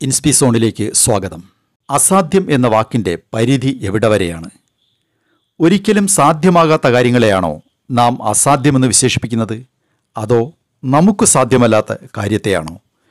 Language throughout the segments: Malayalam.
ഇൻസ്പി സോണിലേക്ക് സ്വാഗതം അസാധ്യം എന്ന വാക്കിൻ്റെ പരിധി എവിടെ വരെയാണ് ഒരിക്കലും സാധ്യമാകാത്ത കാര്യങ്ങളെയാണോ നാം അസാധ്യമെന്ന് വിശേഷിപ്പിക്കുന്നത് അതോ നമുക്ക് സാധ്യമല്ലാത്ത കാര്യത്തെയാണോ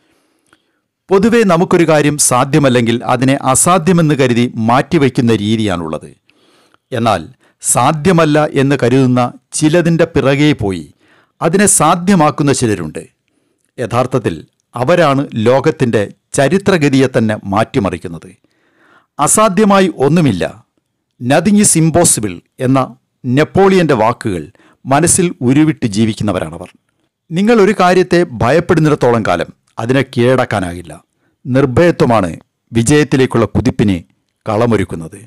പൊതുവെ നമുക്കൊരു കാര്യം സാധ്യമല്ലെങ്കിൽ അതിനെ അസാധ്യമെന്ന് കരുതി മാറ്റിവെക്കുന്ന രീതിയാണുള്ളത് എന്നാൽ സാധ്യമല്ല എന്ന് കരുതുന്ന ചിലതിൻ്റെ പിറകെ പോയി അതിനെ സാധ്യമാക്കുന്ന ചിലരുണ്ട് യഥാർത്ഥത്തിൽ അവരാണ് ലോകത്തിൻ്റെ ചരിത്രഗതിയെ തന്നെ മാറ്റിമറിക്കുന്നത് അസാധ്യമായി ഒന്നുമില്ല നത്തിങ് ഈസ് ഇമ്പോസിബിൾ എന്ന നെപ്പോളിയൻ്റെ വാക്കുകൾ മനസ്സിൽ ഉരുവിട്ട് ജീവിക്കുന്നവരാണവർ നിങ്ങൾ ഒരു കാര്യത്തെ ഭയപ്പെടുന്നിടത്തോളം കാലം അതിനെ കീഴടക്കാനാകില്ല നിർഭയത്വമാണ് വിജയത്തിലേക്കുള്ള കുതിപ്പിന് കളമൊരുക്കുന്നത്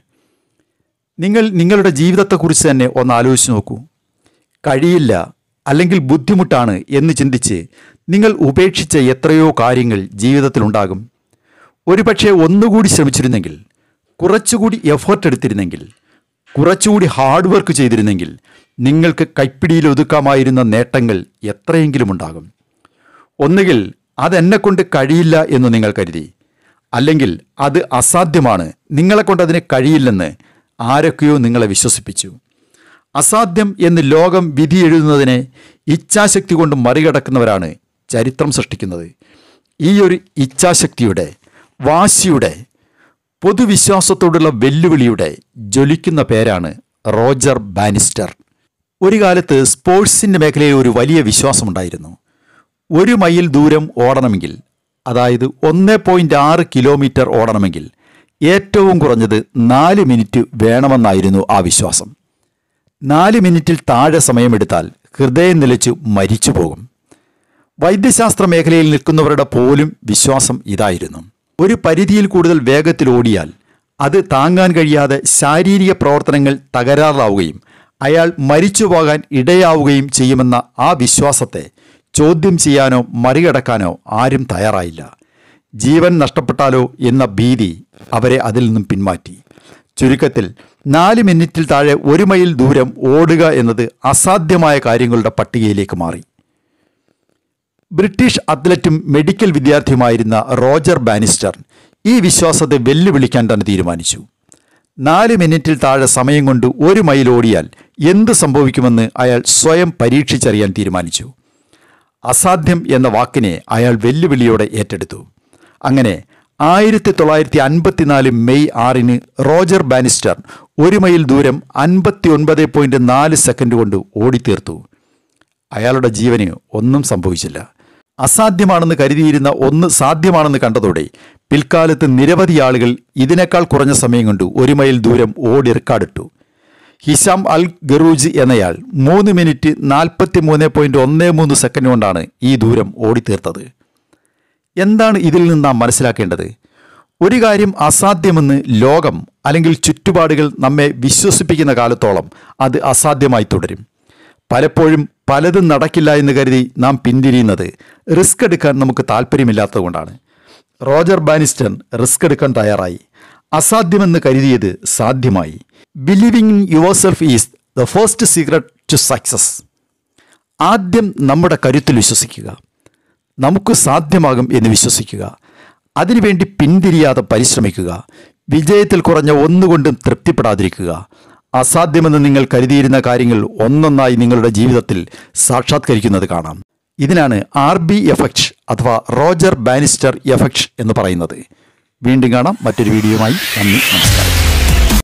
നിങ്ങൾ നിങ്ങളുടെ ജീവിതത്തെക്കുറിച്ച് തന്നെ ഒന്ന് ആലോചിച്ച് നോക്കൂ കഴിയില്ല അല്ലെങ്കിൽ ബുദ്ധിമുട്ടാണ് എന്ന് ചിന്തിച്ച് നിങ്ങൾ ഉപേക്ഷിച്ച എത്രയോ കാര്യങ്ങൾ ജീവിതത്തിലുണ്ടാകും ഒരുപക്ഷെ ഒന്നുകൂടി ശ്രമിച്ചിരുന്നെങ്കിൽ കുറച്ചുകൂടി എഫേർട്ട് എടുത്തിരുന്നെങ്കിൽ കുറച്ചുകൂടി ഹാർഡ് വർക്ക് ചെയ്തിരുന്നെങ്കിൽ നിങ്ങൾക്ക് കൈപ്പിടിയിൽ ഒതുക്കാമായിരുന്ന നേട്ടങ്ങൾ എത്രയെങ്കിലും ഉണ്ടാകും ഒന്നുകിൽ അതെന്നെക്കൊണ്ട് കഴിയില്ല എന്ന് നിങ്ങൾ കരുതി അല്ലെങ്കിൽ അത് അസാധ്യമാണ് നിങ്ങളെക്കൊണ്ട് അതിന് കഴിയില്ലെന്ന് ആരൊക്കെയോ നിങ്ങളെ വിശ്വസിപ്പിച്ചു അസാധ്യം എന്ന് ലോകം വിധി എഴുതുന്നതിനെ ഇച്ഛാശക്തി കൊണ്ട് മറികടക്കുന്നവരാണ് ചരിത്രം സൃഷ്ടിക്കുന്നത് ഈ ഒരു ഇച്ഛാശക്തിയുടെ വാശിയുടെ പൊതുവിശ്വാസത്തോടുള്ള വെല്ലുവിളിയുടെ ജ്വലിക്കുന്ന പേരാണ് റോജർ ബാനിസ്റ്റർ ഒരു കാലത്ത് സ്പോർട്സിൻ്റെ മേഖലയിൽ ഒരു വലിയ വിശ്വാസമുണ്ടായിരുന്നു ഒരു മൈൽ ദൂരം ഓടണമെങ്കിൽ അതായത് ഒന്ന് പോയിൻ്റ് ആറ് കിലോമീറ്റർ ഓടണമെങ്കിൽ ഏറ്റവും കുറഞ്ഞത് നാല് മിനിറ്റ് വേണമെന്നായിരുന്നു ആ വിശ്വാസം നാല് മിനിറ്റിൽ താഴെ സമയമെടുത്താൽ ഹൃദയം നിലച്ചു മരിച്ചു പോകും വൈദ്യശാസ്ത്ര മേഖലയിൽ നിൽക്കുന്നവരുടെ പോലും വിശ്വാസം ഇതായിരുന്നു ഒരു പരിധിയിൽ കൂടുതൽ വേഗത്തിൽ ഓടിയാൽ അത് താങ്ങാൻ കഴിയാതെ ശാരീരിക പ്രവർത്തനങ്ങൾ തകരാറിലാവുകയും അയാൾ മരിച്ചു പോകാൻ ഇടയാവുകയും ചെയ്യുമെന്ന ആ വിശ്വാസത്തെ ചോദ്യം ചെയ്യാനോ മറികടക്കാനോ ആരും തയ്യാറായില്ല ജീവൻ നഷ്ടപ്പെട്ടാലോ എന്ന ഭീതി അവരെ അതിൽ നിന്നും പിന്മാറ്റി ചുരുക്കത്തിൽ നാല് മിനിറ്റിൽ താഴെ ഒരു മൈൽ ദൂരം ഓടുക എന്നത് അസാധ്യമായ കാര്യങ്ങളുടെ പട്ടികയിലേക്ക് മാറി ബ്രിട്ടീഷ് അത്ലറ്റും മെഡിക്കൽ വിദ്യാർത്ഥിയുമായിരുന്ന റോജർ ബാനിസ്റ്റർ ഈ വിശ്വാസത്തെ വെല്ലുവിളിക്കാൻ തന്നെ തീരുമാനിച്ചു നാല് മിനിറ്റിൽ താഴെ സമയം കൊണ്ട് ഒരു മൈൽ ഓടിയാൽ എന്ത് സംഭവിക്കുമെന്ന് അയാൾ സ്വയം പരീക്ഷിച്ചറിയാൻ തീരുമാനിച്ചു അസാധ്യം എന്ന വാക്കിനെ അയാൾ വെല്ലുവിളിയോടെ ഏറ്റെടുത്തു അങ്ങനെ ആയിരത്തി തൊള്ളായിരത്തി അൻപത്തിനാല് മെയ് ആറിന് റോജർ ബാനിസ്റ്റർ ഒരു മൈൽ ദൂരം അൻപത്തി ഒൻപത് പോയിന്റ് നാല് സെക്കൻഡ് കൊണ്ട് ഓടിത്തീർത്തു അയാളുടെ ജീവന് ഒന്നും സംഭവിച്ചില്ല അസാധ്യമാണെന്ന് കരുതിയിരുന്ന ഒന്ന് സാധ്യമാണെന്ന് കണ്ടതോടെ പിൽക്കാലത്ത് നിരവധി ആളുകൾ ഇതിനേക്കാൾ കുറഞ്ഞ സമയം കൊണ്ട് ഒരു മൈൽ ദൂരം ഓടി റെക്കാർഡിട്ടു ഹിഷാം അൽ ഗറൂജ് എന്നയാൾ മൂന്ന് മിനിറ്റ് നാൽപ്പത്തി മൂന്ന് പോയിന്റ് ഒന്ന് മൂന്ന് സെക്കൻഡ് കൊണ്ടാണ് ഈ ദൂരം ഓടിത്തീർത്തത് എന്താണ് ഇതിൽ നിന്ന് നാം മനസ്സിലാക്കേണ്ടത് ഒരു കാര്യം അസാധ്യമെന്ന് ലോകം അല്ലെങ്കിൽ ചുറ്റുപാടുകൾ നമ്മെ വിശ്വസിപ്പിക്കുന്ന കാലത്തോളം അത് അസാധ്യമായി തുടരും പലപ്പോഴും പലതും നടക്കില്ല എന്ന് കരുതി നാം പിന്തിരിയുന്നത് റിസ്ക് എടുക്കാൻ നമുക്ക് താല്പര്യമില്ലാത്തതുകൊണ്ടാണ് റോജർ ബാനിസ്റ്റൺ റിസ്ക് എടുക്കാൻ തയ്യാറായി അസാധ്യമെന്ന് കരുതിയത് സാധ്യമായി believing in yourself is the first secret to success ആദ്യം നമ്മുടെ കരുത്തിൽ വിശ്വസിക്കുക നമുക്ക് സാധ്യമാകും എന്ന് വിശ്വസിക്കുക അതിനുവേണ്ടി പിന്തിരിയാതെ പരിശ്രമിക്കുക വിജയത്തിൽ കുറഞ്ഞ ഒന്നുകൊണ്ടും തൃപ്തിപ്പെടാതിരിക്കുക അസാധ്യമെന്ന് നിങ്ങൾ കരുതിയിരുന്ന കാര്യങ്ങൾ ഒന്നൊന്നായി നിങ്ങളുടെ ജീവിതത്തിൽ സാക്ഷാത്കരിക്കുന്നത് കാണാം ഇതിനാണ് ആർ ബി എഫക്റ്റ് അഥവാ റോജർ ബാനിസ്റ്റർ എഫക്റ്റ് എന്ന് പറയുന്നത് വീണ്ടും കാണാം മറ്റൊരു വീഡിയോയുമായി നന്ദി നമസ്കാരം